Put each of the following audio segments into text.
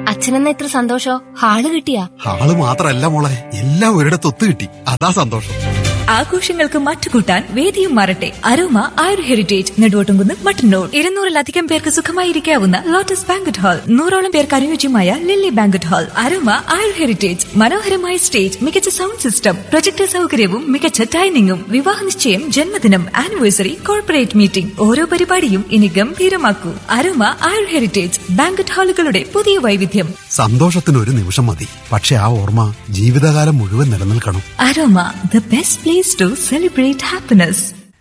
അച്ഛനെന്ന ഇത്ര സന്തോഷോ ഹാള് കിട്ടിയാ ആള് മാത്രല്ല മോളെ എല്ലാം ഒരിടത്ത് ഒത്തു കിട്ടി അതാ സന്തോഷം ആഘോഷങ്ങൾക്ക് മറ്റുകൂട്ടാൻ വേദിയും മാറട്ടെ അരോമ ആയുർ ഹെറിറ്റേജ് നെടുവോട്ടുംകുന്ന് മട്ടന്നൂർ ഇരുന്നൂറിലധികം പേർക്ക് സുഖമായിരിക്കാവുന്ന ലോട്ടസ് ബാങ്കറ്റ് ഹാൾ നൂറോളം പേർക്ക് അനുയോജ്യമായ lily banquet hall Aroma Ayur heritage മനോഹരമായ സ്റ്റേജ് മികച്ച സൗണ്ട് സിസ്റ്റം പ്രൊജക്ടർ സൗകര്യവും മികച്ച ഡൈനിങ്ങും വിവാഹ നിശ്ചയം ജന്മദിനം ആനിവേഴ്സറി കോർപ്പറേറ്റ് മീറ്റിംഗ് ഓരോ പരിപാടിയും ഇനി ഗംഭീരമാക്കൂ അരോമ ആയുർ ഹെറിറ്റേജ് ബാങ്കറ്റ് ഹാളുകളുടെ പുതിയ വൈവിധ്യം സന്തോഷത്തിന് ഒരു നിമിഷം മതി പക്ഷെ ആ ഓർമ്മ ജീവിതകാലം മുഴുവൻ നിലനിൽക്കണം Aroma the best place to celebrate happiness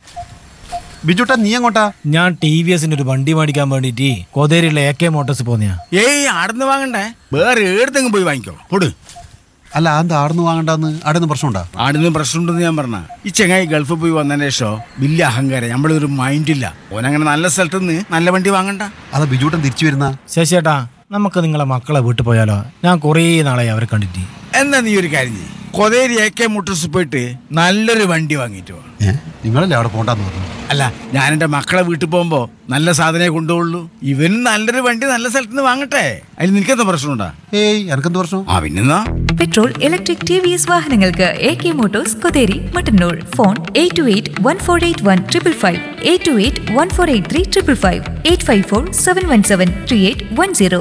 ബിജുട്ടാ നീ എങ്ങോട്ടാ ഞാൻ ടി വി എസിന്റെ ഒരു വണ്ടി മേടിക്കാൻ വേണ്ടിട്ട് കോതേരിയിലെ എ കെ മോട്ടോഴ്സ് പോന്നെയാ ഏയ് ആടുന്ന് വാങ്ങണ്ടേ വേറെ ഏടത്തെങ്കിലും പോയി വാങ്ങിക്കോ പൊട് അല്ല എന്താ ആടുന്ന് വാങ്ങണ്ടെന്ന് ആടുന്ന് പ്രശ്നമുണ്ടാ ആടുന്ന് പ്രശ്നമുണ്ടെന്ന് ഞാൻ പറഞ്ഞ ഈ ചെങ്ങായി ഗൾഫിൽ പോയി വന്നതിന് ശേഷം വലിയ അഹങ്കാരം നമ്മളൊരു മൈൻഡില്ല ഓനങ്ങനെ നല്ല സ്ഥലത്ത് നിന്ന് നല്ല വണ്ടി വാങ്ങണ്ട അതാ ബിജുട്ടൻ തിരിച്ചു വരുന്ന ശശിയേട്ടാ നമുക്ക് നിങ്ങളെ മക്കളെ വീട്ടിൽ പോയാലോ ഞാൻ കുറേ നാളായി അവരെ കണ്ടിട്ട് എന്നാ നീ ഒരു കാര്യം ചെയ്യ് കൊതേരി എ കെ മോട്ടോഴ്സ് പോയിട്ട് നല്ലൊരു വണ്ടി വാങ്ങിയിട്ട് വാ ഏ നിങ്ങളല്ലേ അവിടെ പോണ്ടെന്ന് പറഞ്ഞു അല്ല ഞാൻ എൻ്റെ മക്കളെ വീട്ടിൽ പോകുമ്പോ നല്ല സാധനമേ കൊണ്ടുപോകുള്ളൂ ഇവനും നല്ലൊരു വണ്ടി നല്ല സ്ഥലത്ത് നിന്ന് വാങ്ങട്ടെ അതിൽ നിനക്കെന്താ പ്രശ്നമുണ്ടാ ഏയ് എനക്കെന്ത് പ്രശ്നം ആ പിന്നെന്നാ petrol electric T V S വാഹനങ്ങൾക്ക് A K motors Kotheri Mattannur phone eight two eight one four eight one triple five eight two eight one four eight three triple five eight five four seven one seven three eight one zero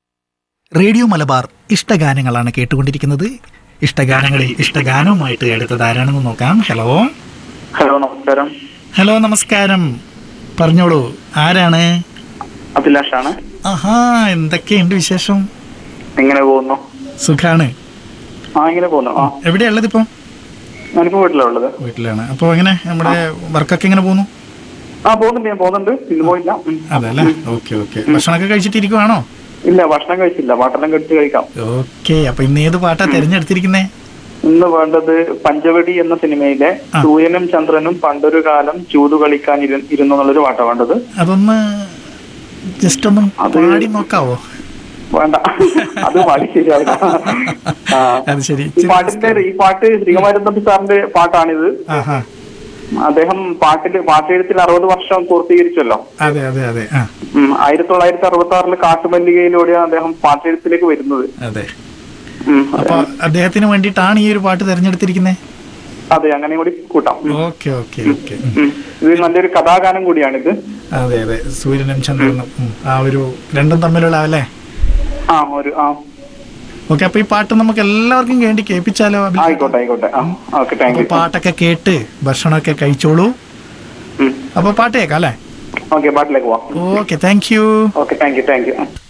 radio Malabar ഇഷ്ടഗാനങ്ങളാണ് കേട്ടുകൊണ്ടിരിക്കുന്നത് ഇഷ്ടഗാനങ്ങളിൽ ഇഷ്ടഗാനവുമായിട്ട് എടുത്തത് ആരാണെന്ന് നോക്കാം hello hello നമസ്കാരം hello നമസ്കാരം പറഞ്ഞോളൂ ആരാണ് അഭിലാഷാണ് ആഹാ എന്തൊക്കെയുണ്ട് വിശേഷം എങ്ങനെ പോകുന്നു സുഖാണ് ആ ഇങ്ങനെ പോകുന്നു ആ എവിടെയുള്ളത് ഇപ്പം ഞാനിപ്പോ വീട്ടിലാ ഉള്ളത് വീട്ടിലാണ് അപ്പോൾ എങ്ങനെ നമ്മുടെ വർക്കൊക്കെ എങ്ങനെ പോകുന്നു ആ പോകുന്നുണ്ട് ഞാൻ പോകുന്നുണ്ട് ഇന്ന് പോയില്ല ഉം. അതല്ലേ ഓക്കെ ഓക്കെ ഭക്ഷണമൊക്കെ കഴിച്ചിട്ടിരിക്കുവാണോ ഇല്ല ഭക്ഷണം കഴിച്ചില്ല പാട്ടെല്ലാം കഴിച്ച് കഴിക്കാം ഓക്കെ അപ്പൊ ഇന്ന് ഏത് പാട്ടാ തിരഞ്ഞെടുത്തിരിക്കുന്നേ ഇന്ന് വേണ്ടത് പഞ്ചവടി എന്ന സിനിമയിലെ ആ. സൂര്യനും ചന്ദ്രനും പണ്ടൊരു കാലം ചൂതു കളിക്കാൻ ഇരു- ഇരുന്നു എന്നുള്ളൊരു പാട്ടാ വേണ്ടത് അതൊന്ന് ജസ്റ്റ് ഒന്ന് അത് പാടി നോക്കാവോ വേണ്ട അത് പാടി ശരിയാവില്ല ആ. അത് ശരി ഈ പാട്ടിന്റെ ഈ പാട്ട് ശ്രീകുമാരൻ തമ്പി സാറിന്റെ പാട്ടാണിത് ആഹാ അദ്ദേഹം പാട്ടില് പാട്ടെഴുത്തിൽ അറുപത് വർഷം പൂർത്തീകരിച്ചല്ലോ അതെ അതെ അതെ ആ ഉം, ആയിരത്തി തൊള്ളായിരത്തി അറുപത്തി ആറില് കാട്ടുമല്ലികയിലൂടെയാണ് അദ്ദേഹം പാട്ടെഴുത്തിലേക്ക് വരുന്നത് അതെ ഉം, അപ്പൊ അദ്ദേഹത്തിന് വേണ്ടിയിട്ടാണ് ഈ ഒരു പാട്ട് തിരഞ്ഞെടുത്തിരിക്കുന്നത് അതെ അങ്ങനെ കൂടി കൂട്ടാം ഉം. ഓക്കെ ഓക്കെ ഓക്കെ ഉം. ഇത് നല്ലൊരു കഥാഗാനം കൂടിയാണിത് അതെ അതെ സൂര്യനും ചന്ദ്രനും ഉം. ആ ഒരു രണ്ടും തമ്മിലുള്ള അല്ലേ ആ ഒരു ആ ഓക്കെ അപ്പൊ ഈ പാട്ട് നമുക്ക് എല്ലാവർക്കും വേണ്ടി കേൾപ്പിച്ചാലോ അഭിലാഷ്? ആയിക്കോട്ടെ ആയിക്കോട്ടെ ആ ഓക്കെ താങ്ക് അപ്പൊ യു പാട്ടൊക്കെ കേട്ട് ഭക്ഷണമൊക്കെ കഴിച്ചോളൂ അപ്പൊ പാട്ട് കേൾക്കാം അല്ലേ ഓക്കെ പാട്ടിലേക്ക് പോവാം okay thank you okay thank you thank U